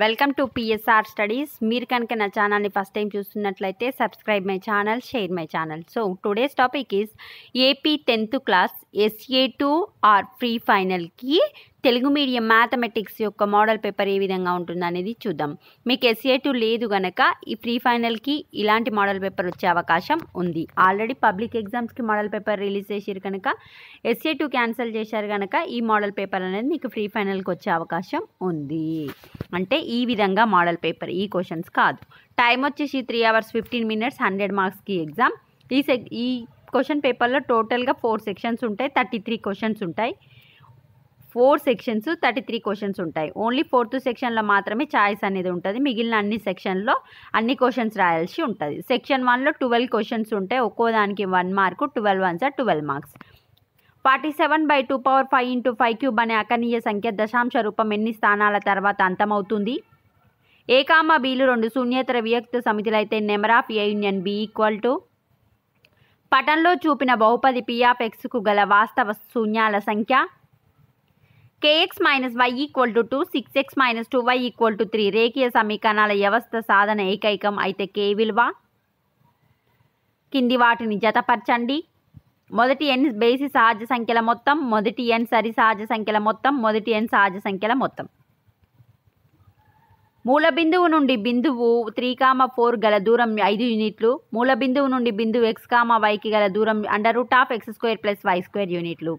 welcome to PSR studies మీరు కనుక నా ఛానల్ని ఫస్ట్ టైం చూస్తున్నట్లయితే subscribe my channel share my channel so today's topic is AP tenth class SA two or pre ఫైనల్కి Telugu medium mathematics యొక్క model paper ఏ విధంగా ఉంటుంది అనేది చూద్దాం మీకు ఎస్ఏ టూ లేదు గనక ఈ ఫ్రీ ఫైనల్కి ఇలాంటి మోడల్ పేపర్ వచ్చే అవకాశం ఉంది ఆల్రెడీ పబ్లిక్ ఎగ్జామ్స్కి మోడల్ పేపర్ రిలీజ్ చేసారు కనుక ఎస్ఏ టూ క్యాన్సిల్ చేశారు కనుక ఈ మోడల్ పేపర్ అనేది మీకు ఫ్రీ ఫైనల్కి వచ్చే అవకాశం ఉంది అంటే ఈ విధంగా మోడల్ పేపర్ ఈ క్వశ్చన్స్ కాదు టైం వచ్చేసి three hours fifteen minutes hundred మార్క్స్కి ఎగ్జామ్ ఈ సెక్ ఈ క్వశ్చన్ పేపర్లో టోటల్గా ఫోర్ సెక్షన్స్ ఉంటాయి థర్టీ త్రీ క్వశ్చన్స్ ఉంటాయి four sections thirty three questions ఉంటాయి ఓన్లీ ఫోర్త్ సెక్షన్లో మాత్రమే ఛాయిస్ అనేది ఉంటుంది మిగిలిన అన్ని సెక్షన్లో అన్ని క్వశ్చన్స్ రాయాల్సి ఉంటుంది సెక్షన్ వన్లో ట్వెల్వ్ క్వశ్చన్స్ ఉంటాయి ఒక్కో దానికి one mark twelve ones twelve marks forty seven by two power five into five cube అనే అకనీయ సంఖ్య దశాంశ రూపం ఎన్ని స్థానాల తర్వాత అంతమవుతుంది ఏ కామ బీలు రెండు శూన్యేతర వియక్త సమితులు అయితే number of A union B equal to పటంలో చూపిన బహుపది పి ఆఫ్ ఎక్స్కు గల వాస్తవ శూన్యాల సంఖ్య k x minus y equal to two six x minus two y equal to three రేఖీయ సమీకరణాల వ్యవస్థ సాధన ఏకైకం అయితే కే విలువ కింది వాటిని జతపరచండి మొదటి ఎన్ బేసి సహజ సంఖ్యల మొత్తం మొదటి ఎన్ సరి సహజ సంఖ్యల మొత్తం మొదటి ఎన్ సహజ సంఖ్యల మొత్తం మూల బిందువు నుండి బిందువు త్రీ కామ ఫోర్ గల దూరం ఐదు యూనిట్లు మూల బిందువు నుండి బిందువు ఎక్స్ కామ వైకి గల దూరం under root of x square plus y square యూనిట్లు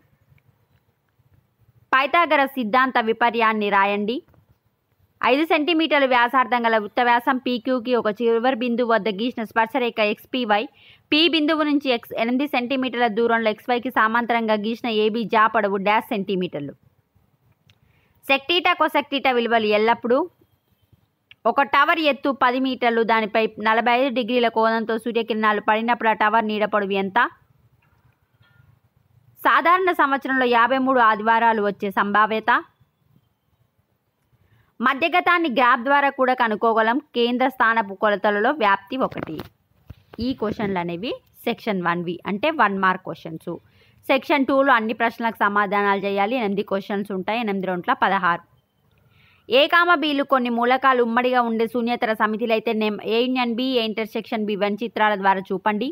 పైథాగర సిద్ధాంత విపర్యాన్ని రాయండి ఐదు సెంటీమీటర్ల వ్యాసార్థం గల వృత్త వ్యాసం పీక్యూకి ఒక చివరి బిందువు వద్ద గీసిన స్పర్శరేఖ ఎక్స్పీవై పి బిందువు నుంచి ఎక్స్ ఎనిమిది సెంటీమీటర్ల దూరంలో ఎక్స్వైకి సమాంతరంగా గీసిన ఏబీ జా పొడవు డాష్ సెంటీమీటర్లు సెక్టీటా కొసెక్టీటా విలువలు ఎల్లప్పుడూ ఒక టవర్ ఎత్తు పది మీటర్లు దానిపై నలభై ఐదు డిగ్రీల కోణంతో సూర్యకిరణాలు పడినప్పుడు ఆ టవర్ నీడ పొడవు ఎంత సాధారణ సంవత్సరంలో యాభై మూడు ఆదివారాలు వచ్చే సంభావ్యత మధ్యగతాన్ని గ్రాఫ్ ద్వారా కూడా కనుక్కోగలం కేంద్ర స్థానపు కొలతలలో వ్యాప్తి ఒకటి ఈ క్వశ్చన్లు అనేవి సెక్షన్ వన్ వి అంటే వన్ మార్క్ క్వశ్చన్స్ సెక్షన్ టూలో అన్ని ప్రశ్నలకు సమాధానాలు చేయాలి ఎనిమిది క్వశ్చన్స్ ఉంటాయి ఎనిమిది రెంట్ల పదహారు ఏ కామ బీలు కొన్ని మూలకాలు ఉమ్మడిగా ఉండే శూన్యతర సమితిలు అయితే n A union B A intersection B Venn చిత్రాల ద్వారా చూపండి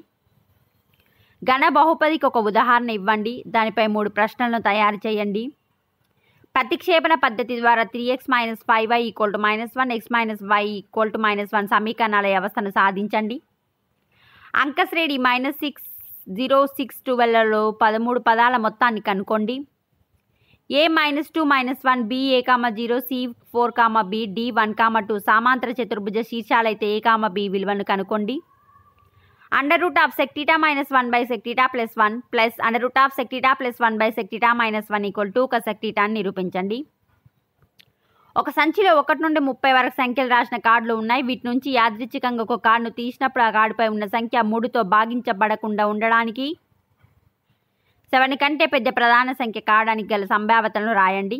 ఘన బహుపదికి ఒక ఉదాహరణ ఇవ్వండి దానిపై మూడు ప్రశ్నలను తయారు చేయండి ప్రతిక్షేపణ పద్ధతి ద్వారా three x minus five y equal to minus one x minus y equal to minus one సమీకరణాల వ్యవస్థను సాధించండి అంకశ్రేణి మైనస్ సిక్స్ జీరో సిక్స్ ట్వెల్వ్లో పదమూడు పదాల మొత్తాన్ని కనుక్కోండి A minus two minus one B A comma zero C four comma B D one comma two సామాంతర చతుర్భుజ శీర్షాలైతే ఏ కామ బి విలువను కనుక్కోండి under root of sec theta minus one by sec theta plus one plus under root of sec theta plus one by sec theta minus one equal two ఒక సెక్టీటాని నిరూపించండి ఒక సంచిలో ఒకటి నుండి ముప్పై వరకు సంఖ్యలు రాసిన కార్డులు ఉన్నాయి వీటి నుంచి యాదృచ్ఛికంగా ఒక కార్డును తీసినప్పుడు ఆ కార్డుపై ఉన్న సంఖ్య మూడుతో భాగించబడకుండా ఉండడానికి సెవెన్ కంటే పెద్ద ప్రధాన సంఖ్య కావడానికి గల సంభావ్యతలను రాయండి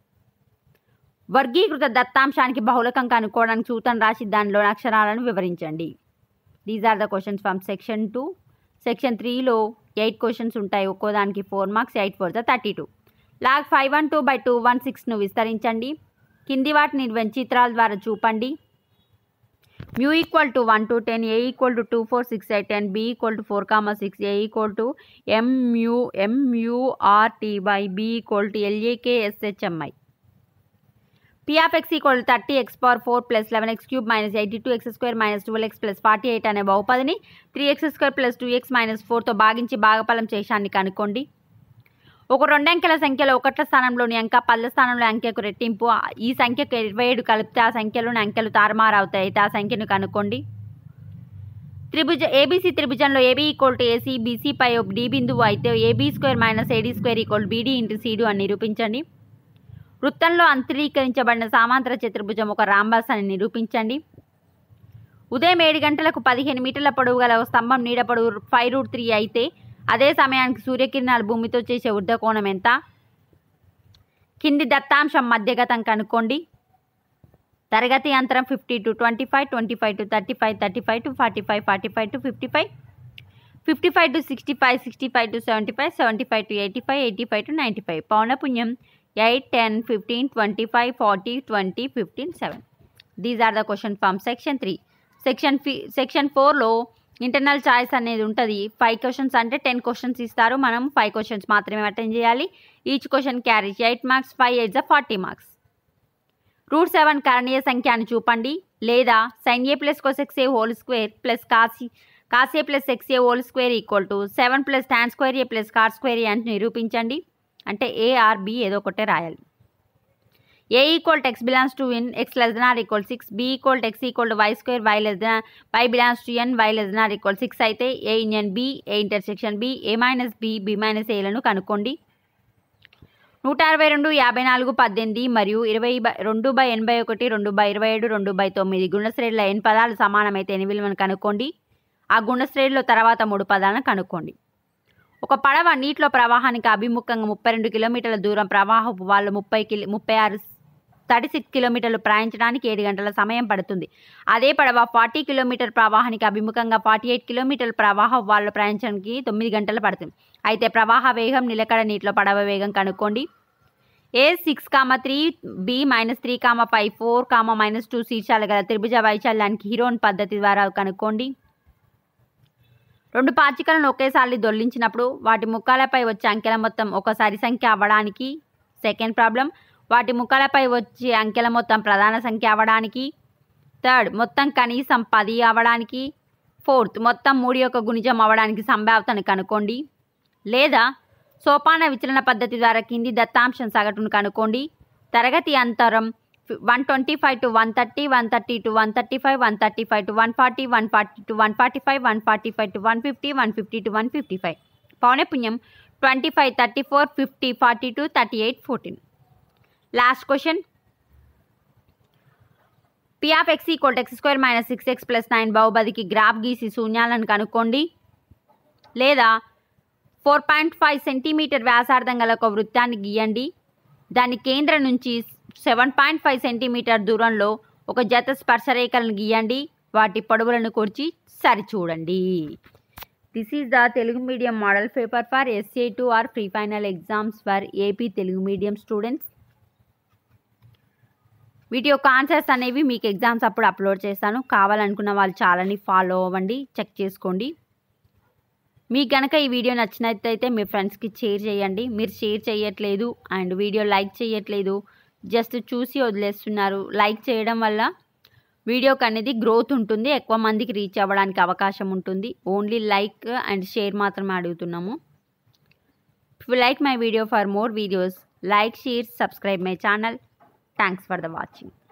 వర్గీకృత దత్తాంశానికి బహుళకం కనుక్కోవడానికి సూత్రం రాసి దానిలోని అక్షరాలను వివరించండి these are the questions from section two section త్రీలో ఎయిట్ క్వశ్చన్స్ ఉంటాయి ఒక్కో దానికి four marks eight four the thirty two log five one two by two one సిక్స్ను విస్తరించండి కింది వాటిని చిత్రాల ద్వారా చూపండి mu equal to one to ten A equal to two four six eight ten B equal to four comma six A equal to ఎంయూ ఎంయూఆర్టీ by B equal to ఎల్ఏకే ఎస్హెచ్ఎంఐ P of x equal thirty x power four plus eleven x cube minus eighty two x square minus twelve x plus forty eight అనే బహుపదిని three x square plus two x minus ఫోర్తో భాగించి భాగఫలం శేషాన్ని కనుక్కోండి ఒక రెండంకెల సంఖ్యలో ఒకట్ల స్థానంలోని అంక పళ్ళ స్థానంలో అంకెకు రెట్టింపు ఈ సంఖ్యకు ఇరవై ఏడు కలిపితే ఆ సంఖ్యలోని అంకెలు తారుమారు అవుతాయి అయితే ఆ సంఖ్యను కనుక్కోండి త్రిభుజ ఏబీసీ త్రిభుజంలో AB equal to AC BC పై డి బిందువు అయితే AB square minus AD square equal BD into CD అని నిరూపించండి వృత్తంలో అంతరీకరించబడిన సామాంతర చతుర్భుజం ఒక రాంబాస్ అని నిరూపించండి ఉదయం ఏడు గంటలకు పదిహేను మీటర్ల పొడవు గల ఒక స్తంభం నీడ పొడవు ఫైవ్ రూట్ త్రీ అయితే అదే సమయానికి సూర్యకిరణాలు భూమితో చేసే ఊర్ధకోణం ఎంత కింది దత్తాంశం మధ్యగతం కనుక్కోండి తరగతి అంతరం fifty to twenty five twenty five to thirty five thirty five to forty five forty five to fifty five fifty five to sixty five sixty five to seventy five seventy five to eighty five eighty five to ninety five పౌనపుణ్యం eight ten fifteen twenty five forty twenty fifteen seven these are the question from section three section ఫి section ఫోర్లో internal choice అనేది ఉంటుంది five questions అంటే ten questions ఇస్తారు మనం five questions మాత్రమే attend చేయాలి each question carries eight marks five eight జ ఫార్టీ మార్క్స్ రూట్ సెవెన్ కారణీయ సంఖ్యను చూపండి లేదా sin A plus cosec A whole square plus cos cos plus x A whole square equal to seven plus tan square A plus cot square A అని నిరూపించండి అంటే A or B ఏదో ఒకటే రాయాలి A equal to x belongs to N x less than R equal six B equal to x equal to y square y less than y belongs to N y less than R equal six అయితే A ఇంజన్ B A intersection B A minus B B minus ఏలను కనుక్కోండి నూట అరవై రెండు యాభై నాలుగు పద్దెనిమిది మరియు ఇరవై బై రెండు బై ఎనభై ఒకటి రెండు బై ఇరవై ఏడు రెండు బై తొమ్మిది గుణశ్రేణుల ఎన్ని పదాలు సమానమైతే ఎన్ని విలువను కనుక్కోండి ఆ గుణశ్రేణిలో తర్వాత మూడు పదాలను కనుక్కోండి ఒక పడవ నీటిలో ప్రవాహానికి అభిముఖంగా ముప్పై రెండు కిలోమీటర్ల దూరం ప్రవాహపు వాళ్ళు ముప్పై కిలో ముప్పై ఆరు థర్టీ సిక్స్ కిలోమీటర్లు ప్రయాణించడానికి ఏడు గంటల సమయం పడుతుంది అదే పడవ ఫార్టీ కిలోమీటర్ ప్రవాహానికి అభిముఖంగా ఫార్టీ ఎయిట్ కిలోమీటర్ల ప్రవాహ వాళ్ళు ప్రయాణించడానికి తొమ్మిది గంటలు పడుతుంది అయితే ప్రవాహ వేగం నిలకడ నీటిలో పడవ వేగం కనుక్కోండి A six comma three B minus three comma five four comma minus two శీర్షాలు గల త్రిభుజ వైశాల్యానికి హీరోన్ పద్ధతి ద్వారా కనుక్కోండి రెండు పాచికలను ఒకేసారి దొల్లించినప్పుడు వాటి ముఖాలపై వచ్చే అంకెల మొత్తం ఒక సరి సంఖ్య అవ్వడానికి సెకండ్ ప్రాబ్లం వాటి ముఖాలపై వచ్చే అంకెల మొత్తం ప్రధాన సంఖ్య అవ్వడానికి థర్డ్ మొత్తం కనీసం పది అవ్వడానికి ఫోర్త్ మొత్తం మూడు యొక్క గుణిజం అవ్వడానికి సంభావ్యతను కనుక్కోండి లేదా సోపాన విచలన పద్ధతి ద్వారా కింది దత్తాంశం సగటును కనుక్కోండి తరగతి అంతరం one twenty five to one thirty one thirty to one thirty five one thirty five to one forty one forty to one forty five one forty five to one fifty one fifty to one fifty five పౌనపుణ్యం twenty five thirty four fifty forty two thirty eight fourteen last question P of x equal x square minus six x plus nine బహుబదికి graph గీసి శూన్యాలను కనుక్కోండి లేదా four point five centimetre వ్యాసార్థం గల ఒక వృత్తాన్ని గీయండి దాని కేంద్రం నుంచి సెవెన్ పాయింట్ ఫైవ్ సెంటీమీటర్ దూరంలో ఒక జత స్పర్శరేఖలను గీయండి వాటి పొడవులను కూర్చి సరిచూడండి this is the Telugu medium model paper for SA two or pre final exams for AP Telugu medium students వీటి యొక్క ఆన్సర్స్ అనేవి మీకు ఎగ్జామ్స్ అప్పుడు అప్లోడ్ చేస్తాను కావాలనుకున్న వాళ్ళు చాలాని ఫాలో అవ్వండి చెక్ చేసుకోండి మీకు కనుక ఈ వీడియో నచ్చినట్టయితే మీ ఫ్రెండ్స్కి షేర్ చేయండి మీరు షేర్ చేయట్లేదు అండ్ వీడియో లైక్ చేయట్లేదు జస్ట్ చూసి వదిలేస్తున్నారు లైక్ చేయడం వల్ల వీడియోకి అనేది గ్రోత్ ఉంటుంది ఎక్కువ మందికి రీచ్ అవ్వడానికి అవకాశం ఉంటుంది ఓన్లీ లైక్ అండ్ షేర్ మాత్రమే అడుగుతున్నాము if you like my video for more videos like share subscribe my channel thanks for the watching